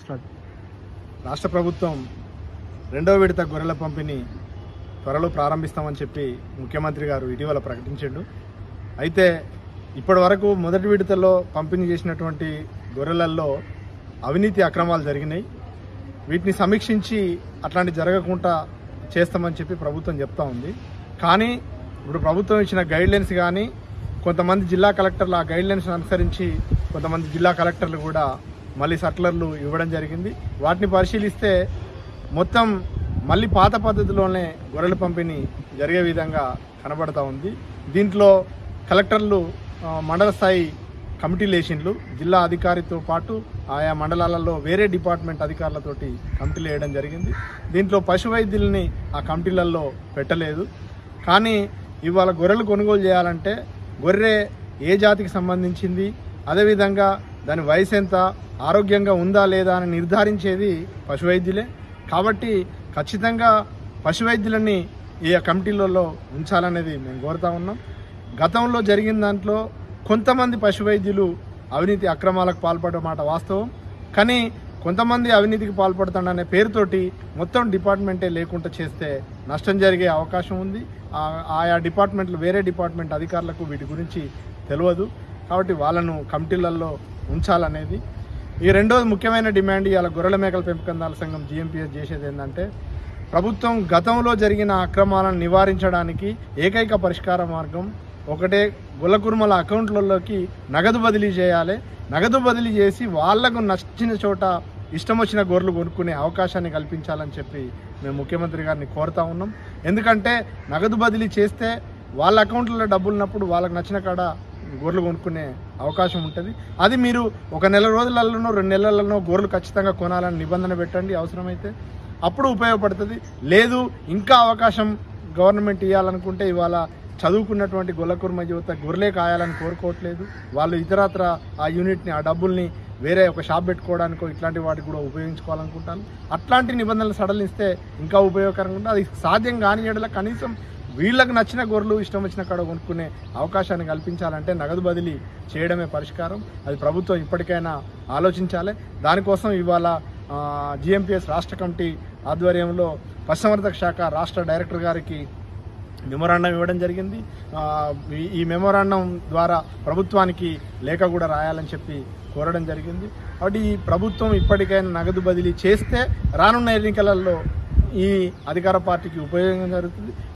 start రాష్ట్ర ప్రభుత్వం రెండో విడత గొర్రెల పంపిణీ త్వరలో ప్రారంభిస్తామని చెప్పి ముఖ్యమంత్రి గారు ఇటీవల ప్రకటించాడు అయితే ఇప్పటి వరకు మొదటి విడతలో పంపిణీ చేసినటువంటి గొర్రెలల్లో అవినీతి అక్రమాలు జరిగినాయి వీటిని సమీక్షించి అట్లాంటి జరగకుండా చేస్తామని చెప్పి ప్రభుత్వం చెప్తా ఉంది కానీ ఇప్పుడు ప్రభుత్వం ఇచ్చిన గైడ్ లైన్స్ కానీ కొంతమంది జిల్లా కలెక్టర్లు ఆ గైడ్ లైన్స్ అనుసరించి కొంతమంది జిల్లా కలెక్టర్లు కూడా మళ్ళీ సట్లర్లు ఇవ్వడం జరిగింది వాటిని పరిశీలిస్తే మొత్తం మళ్ళీ పాత పద్ధతిలోనే గొర్రెల పంపిణీ జరిగే విధంగా కనబడతా ఉంది దీంట్లో కలెక్టర్లు ఆ, మండల స్థాయి కమిటీలు వేసిండ్లు జిల్లా అధికారితో పాటు ఆయా మండలాలలో వేరే డిపార్ట్మెంట్ అధికారులతోటి కమిటీలు వేయడం జరిగింది దీంట్లో పశు వైద్యుల్ని ఆ కమిటీలలో పెట్టలేదు కానీ ఇవాళ గొర్రెలు కొనుగోలు చేయాలంటే గొర్రె ఏ జాతికి సంబంధించింది అదేవిధంగా దాని వయసు ఎంత ఆరోగ్యంగా ఉందా లేదా అని నిర్ధారించేది పశు వైద్యులే కాబట్టి ఖచ్చితంగా పశు వైద్యులని ఈ కమిటీలలో ఉంచాలనేది మేము కోరుతా ఉన్నాం గతంలో జరిగిన దాంట్లో కొంతమంది పశు వైద్యులు అవినీతి అక్రమాలకు పాల్పడే మాట వాస్తవం కానీ కొంతమంది అవినీతికి పాల్పడుతాడనే పేరుతోటి మొత్తం డిపార్ట్మెంటే లేకుండా చేస్తే నష్టం జరిగే అవకాశం ఉంది ఆ- ఆయా డిపార్ట్మెంట్లు వేరే డిపార్ట్మెంట్ అధికారులకు వీటి గురించి తెలియదు కాబట్టి వాళ్ళను కమిటీలలో ఉంచాలనేది ఈ రెండోది ముఖ్యమైన డిమాండ్ ఇవాళ గొర్రెల మేకల పెంపకందాల సంఘం జిఎంపీఎస్ చేసేది ఏంటంటే ప్రభుత్వం గతంలో జరిగిన అక్రమాలను నివారించడానికి ఏకైక పరిష్కార మార్గం ఒకటే గులకుర్మల అకౌంట్లలోకి నగదు బదిలీ చేయాలి నగదు బదిలీ చేసి వాళ్లకు నచ్చిన చోట ఇష్టం వచ్చిన గొర్రెలు కొనుక్కునే అవకాశాన్ని కల్పించాలని చెప్పి మేము ముఖ్యమంత్రి గారిని కోరుతా ఉన్నాం ఎందుకంటే నగదు బదిలీ చేస్తే వాళ్ళ అకౌంట్లలో డబ్బులు ఉన్నప్పుడు వాళ్ళకి నచ్చిన కాడ గొర్రెలు కొనుక్కునే అవకాశం ఉంటుంది అది మీరు ఒక నెల రోజులలోనో రెండు నెలలలోనో గొర్రెలు ఖచ్చితంగా కొనాలని నిబంధన పెట్టండి అవసరమైతే అప్పుడు ఉపయోగపడుతుంది లేదు ఇంకా అవకాశం గవర్నమెంట్ ఇవ్వాలనుకుంటే ఇవాళ చదువుకున్నటువంటి గొల్లకుర్మ యువత గొర్రెలే కాయాలని కోరుకోవట్లేదు వాళ్ళు ఇతరత్ర ఆ యూనిట్ని ఆ డబ్బుల్ని వేరే ఒక షాప్ పెట్టుకోవడానికో ఇట్లాంటి వాటికి కూడా ఉపయోగించుకోవాలనుకుంటాను అట్లాంటి నిబంధనలు సడలిస్తే ఇంకా ఉపయోగకరంగా ఉంటుంది అది సాధ్యం కాని ఎడల కనీసం వీళ్ళకి నచ్చిన గొర్రెలు ఇష్టం వచ్చిన కాడ కొనుక్కునే అవకాశాన్ని కల్పించాలంటే నగదు బదిలీ చేయడమే పరిష్కారం అది ప్రభుత్వం ఇప్పటికైనా ఆలోచించాలి దానికోసం ఇవాళ జిఎంపిఎస్ రాష్ట్ర కమిటీ ఆధ్వర్యంలో పశుసంవర్ధక శాఖ రాష్ట్ర డైరెక్టర్ గారికి మెమోరాండం ఇవ్వడం జరిగింది ఆ, ఈ- ఈ మెమోరాండం ద్వారా ప్రభుత్వానికి లేఖ కూడా రాయాలని చెప్పి కోరడం జరిగింది కాబట్టి ఈ ప్రభుత్వం ఇప్పటికైనా నగదు బదిలీ చేస్తే రానున్న ఎన్నికలలో ఈ అధికార పార్టీకి ఉపయోగం జరుగుతుంది